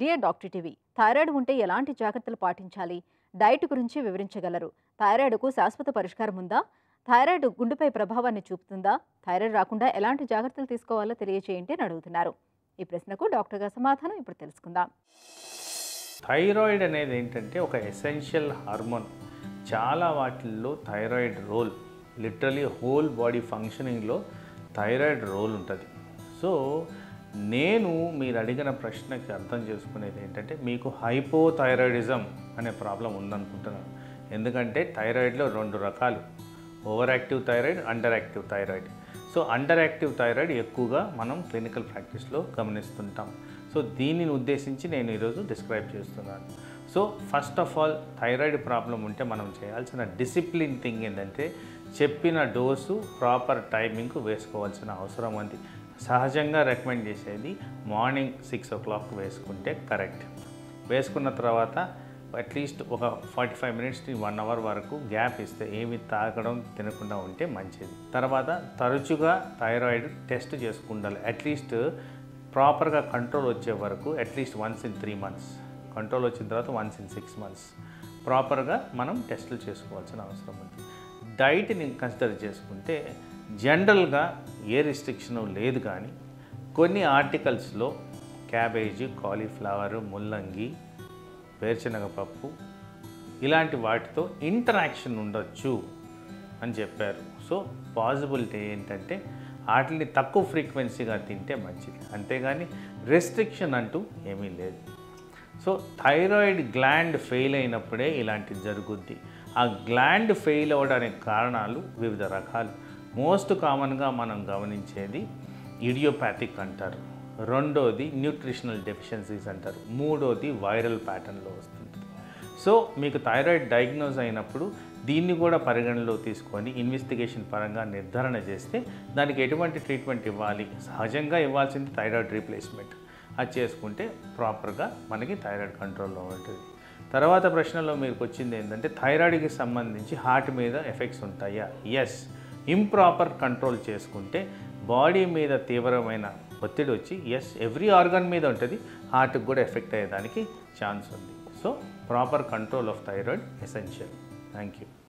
dear doctor TV thyroid ఉంటే ఎలాంటి జాగ్రత్తలు పాటించాలి డైట్ గురించి వివరించగలరు థైరాయిడ్కు శాశ్వత పరిష్కారం ఉందా థైరాయిడ్ గుండెపై ప్రభావాన్ని చూపుతుందా థైరాయిడ్ రాకుండా ఎలాంటి జాగ్రత్తలు తీసుకోవాలో తెలియజేయండి అని అడుగుతున్నారు ఈ ప్రశ్నకు డాక్టర్ గారి సమాధానం ఇప్పుడు తెలుసుకుందాం థైరాయిడ్ అనేది ఏంటంటే ఒక ఎసెన్షియల్ హార్మోన్ చాలా వాటిల్లో thyroid role literally whole body ఫంక్షనింగ్లో థైరాయిడ్ రోల్ ఉంటుంది సో నేను మీరు అడిగిన ప్రశ్నకి అర్థం చేసుకునేది ఏంటంటే మీకు హైపోథైరాయిడిజం అనే ప్రాబ్లం ఉందనుకుంటున్నాను ఎందుకంటే థైరాయిడ్లో రెండు రకాలు over active thyroid under active thyroid so under active thyroid ఎక్కువగా మనం క్లినికల్ ప్రాక్టీస్లో గమనిస్తుంటాం సో దీనిని ఉద్దేశించి నేను ఈరోజు డిస్క్రైబ్ చేస్తున్నాను so first of all thyroid problem ఉంటే మనం చేయాల్సిన డిసిప్లిన్ థింగ్ ఏంటంటే చెప్పిన డోసు ప్రాపర్ టైమింగ్కు వేసుకోవాల్సిన అవసరం ఉంది సహజంగా రికమెండ్ చేసేది మార్నింగ్ సిక్స్ ఓ క్లాక్ వేసుకుంటే కరెక్ట్ వేసుకున్న తర్వాత అట్లీస్ట్ ఒక forty five minutes one hour వరకు గ్యాప్ ఇస్తే ఏమి తాగడం తినకుండా ఉంటే మంచిది తర్వాత తరచుగా థైరాయిడ్ టెస్ట్ చేసుకుండాలి అట్లీస్ట్ ప్రాపర్గా కంట్రోల్ వచ్చే వరకు at least once in three months control వచ్చిన తర్వాత వన్స్ ఇన్ సిక్స్ మంత్స్ ప్రాపర్గా మనం టెస్టులు చేసుకోవాల్సిన అవసరం ఉంది డైట్ని కన్సిడర్ చేసుకుంటే జనరల్గా ఏ రిస్ట్రిక్షన్ లేదు కానీ కొన్ని ఆర్టికల్స్లో క్యాబేజీ కాలీఫ్లవర్ ముల్లంగి వేరుశనగ పప్పు ఇలాంటి వాటితో ఇంటరాక్షన్ ఉండొచ్చు అని చెప్పారు సో పాసిబిలిటీ ఏంటంటే వాటిని తక్కువ ఫ్రీక్వెన్సీగా తింటే మంచిది అంతేగాని రెస్ట్రిక్షన్ అంటూ ఏమీ లేదు సో థైరాయిడ్ గ్లాండ్ ఫెయిల్ అయినప్పుడే ఇలాంటిది జరుగుద్ది ఆ గ్లాండ్ ఫెయిల్ అవ్వడానికి కారణాలు వివిధ రకాలు మోస్ట్ కామన్గా మనం గమనించేది ఇడియోపాథిక్ అంటారు రెండోది న్యూట్రిషనల్ డెఫిషియన్సీస్ అంటారు మూడోది వైరల్ ప్యాటర్న్లో వస్తుంది సో మీకు థైరాయిడ్ డయాగ్నోజ్ అయినప్పుడు దీన్ని కూడా పరిగణలో తీసుకొని ఇన్వెస్టిగేషన్ పరంగా నిర్ధారణ చేస్తే దానికి ఎటువంటి ట్రీట్మెంట్ ఇవ్వాలి సహజంగా ఇవ్వాల్సింది థైరాయిడ్ రీప్లేస్మెంట్ అది చేసుకుంటే ప్రాపర్గా మనకి థైరాయిడ్ కంట్రోల్లో ఉంటుంది తర్వాత ప్రశ్నలో మీకు వచ్చింది ఏంటంటే థైరాయిడ్కి సంబంధించి హార్ట్ మీద ఎఫెక్ట్స్ ఉంటాయా ఎస్ ఇంప్రాపర్ కంట్రోల్ చేసుకుంటే బాడీ మీద తీవ్రమైన ఒత్తిడి వచ్చి ఎస్ ఎవ్రీ ఆర్గన్ మీద ఉంటుంది హార్ట్కి కూడా ఎఫెక్ట్ అయ్యేదానికి ఛాన్స్ ఉంది so proper control of thyroid essential thank you